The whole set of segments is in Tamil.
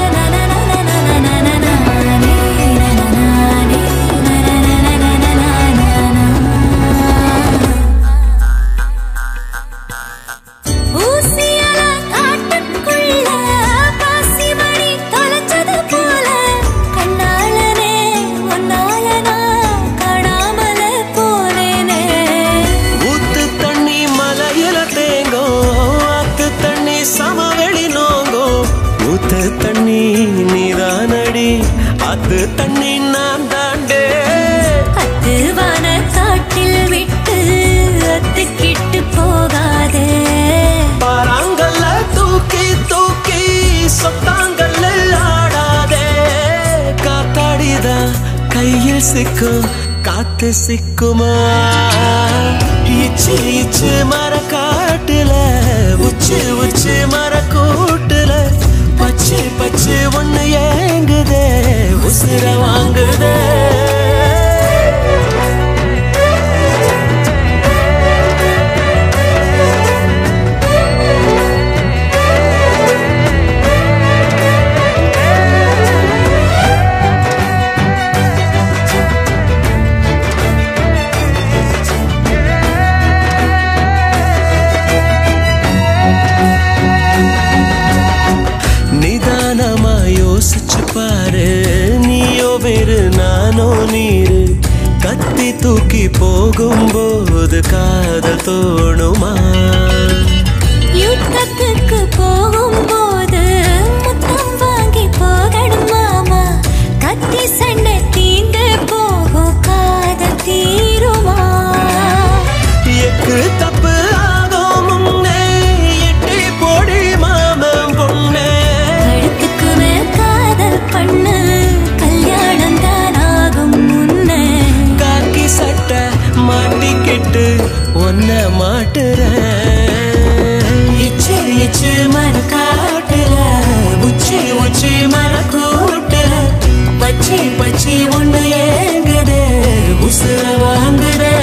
ஊசியால காட்டுக்குள்ள பாசிமணி தொலைச்சது போல கண்ணாலனே உன்னால நான் காணாமல போனேனே ஊத்து தண்ணி மலையில தேங்கோ ஆத்து தண்ணி சமவெளி நோங்கோ ஊத்து தண்ணி நீதானடி ஆத்து தண்ணி நான் தாண்டே அத்து வான காட்டில் விட்டு அத்துக்கிட்டு போகாதே பாறாங்கல்ல தூக்கி தூக்கி சொத்தாங்கல்ல ஆடாதே காத்தாடிதான் கையில் சிக்கும் காத்து சிக்குமா இச்சு இச்சு மர காட்டுல உச்சு உச்சு மர கூட்டுல பச்சு பச்சு ஒண்ணு ஏங்குதே உசுர வாங்குதே நிதானமா யோசிச்சு பாரு நீயோ வேறு நானோ நீரு கத்தி தூக்கி போகும்போது காதல் தோணுமா யுத்தத்துக்கு போகும்போது முத்தம் வாங்கி போகணும் மாமா கத்தி சண்டை தீந்து போகும் காதல் தீருமா எக்கு தப்பு ஆகும் முன்னே எட்டி போடி மாமன் பொண்ணே கழுத்துக்கு மேல் காதல் பண்ணு கல்யாணம் தான் ஆகும் முன்னே காக்கி சட்டை மாட்டிக்கிட்டு ஒன்ன மாட்டுறேன் இச்சு இச்சு மர காட்டுல உச்சி உச்சி மர கூட்டுல பச்சி பச்சி ஒண்ணு ஏங்குது உசுர வாங்குதே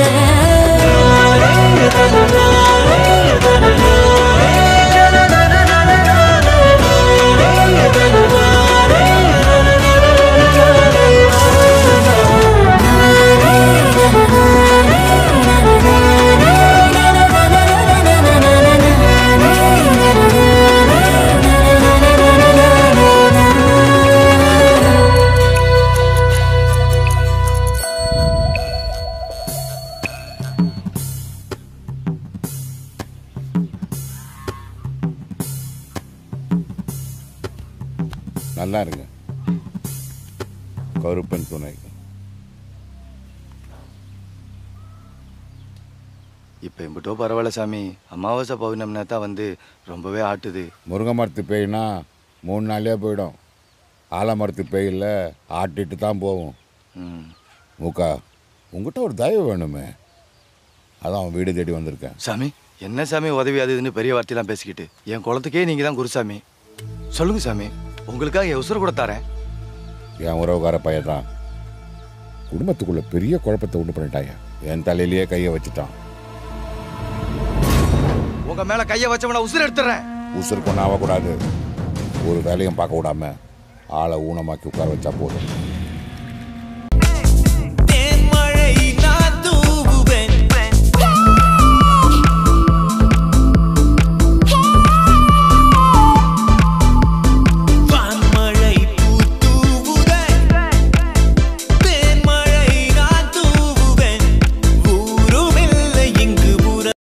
நல்லா இருங்க கருப்பன் துணை இப்போ எம்பிட்டோ பரவாயில்ல சாமி அமாவாசை பௌர்ணமினா தான் வந்து ரொம்பவே ஆட்டுது முருங்கை மரத்து பேய்னா மூணு நாளே போயிடும் ஆலமரத்து பேயில் ஆட்டிட்டு தான் போகும் ம் மூக்கா உங்ககிட்ட ஒரு தயவு வேணுமே அதான் வீடு தேடி வந்திருக்கேன் சாமி என்ன சாமி உதவி அது இதுன்னு பெரிய வார்த்தையெல்லாம் பேசிக்கிட்டு என் குளத்துக்கே நீங்கள் தான் குருசாமி சொல்லுங்க சாமி உங்களுக்காக என் உசுர கூட தரேன் என் உறவுக்கார பையன் தான் குடும்பத்துக்குள்ள பெரிய குழப்பத்தை உண்டு பண்ணிட்டாயா என் தலையிலேயே கையை வச்சுட்டான் உங்க மேல கையை வச்சவன உசுர எடுத்துறேன் உசுருக்கு ஒன்றும் ஆகக்கூடாது ஒரு வேலையும் பார்க்க விடாம ஆளை ஊனமாக்கி உட்கார வச்சா போதும்